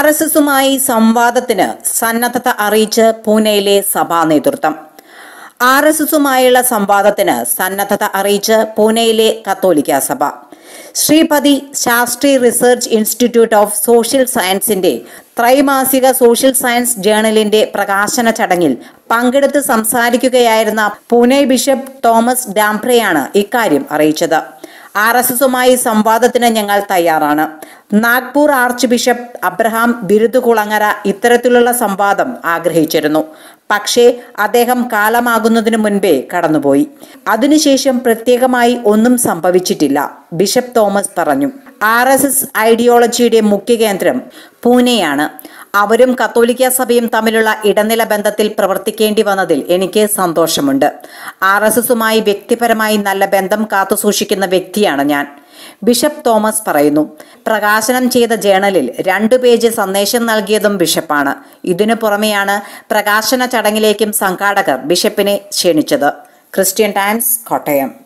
R S എസുമായി സംവാദത്തിന് സന്നദ്ധത അറിയിച്ച് പൂനെയിലെ സഭാ നേതൃത്വം ആർ എസ് എസുമായുള്ള സംവാദത്തിന് സന്നദ്ധത അറിയിച്ച് പൂനെയിലെ കത്തോലിക്ക സഭ Shripati Shastri research institute of social സയൻസിന്റെ ത്രൈമാസിക സോഷ്യൽ സയൻസ് ജേണലിന്റെ പ്രകാശന ചടങ്ങിൽ പങ്കെടുത്ത് സംസാരിക്കുകയായിരുന്ന പൂനെ ബിഷപ്പ് തോമസ് ഡാംപ്രയാണ് ഇക്കാര്യം അറിയിച്ചത് ആർ എസ് എസുമായി സംവാദത്തിന് ഞങ്ങൾ തയ്യാറാണ് Nagpur archbishop Abraham Viruthakulangara ഇത്തരത്തിലുള്ള സംവാദം ആഗ്രഹിച്ചിരുന്നു പക്ഷേ അദ്ദേഹം കാലമാകുന്നതിനു മുൻപേ കടന്നുപോയി അതിനുശേഷം പ്രത്യേകമായി ഒന്നും സംഭവിച്ചിട്ടില്ല ബിഷപ്പ് തോമസ് പറഞ്ഞു ആർ എസ് എസ് ഐഡിയോളജിയുടെ മുഖ്യ കേന്ദ്രം പൂനെയാണ് അവരും കത്തോലിക്ക സഭയും തമ്മിലുള്ള ഇടനില ബന്ധത്തിൽ പ്രവർത്തിക്കേണ്ടി വന്നതിൽ എനിക്ക് സന്തോഷമുണ്ട് ആർ എസ് എസുമായി വ്യക്തിപരമായി നല്ല ബന്ധം കാത്തുസൂക്ഷിക്കുന്ന വ്യക്തിയാണ് ഞാൻ ബിഷപ്പ് തോമസ് പറയുന്നു പ്രകാശനം ചെയ്ത ജേണലിൽ രണ്ടു പേജ് സന്ദേശം നൽകിയതും ബിഷപ്പാണ് ഇതിനു പുറമെയാണ് പ്രകാശന ചടങ്ങിലേക്കും സംഘാടകർ ബിഷപ്പിനെ ക്ഷണിച്ചത് ക്രിസ്ത്യൻ ടൈംസ് കോട്ടയം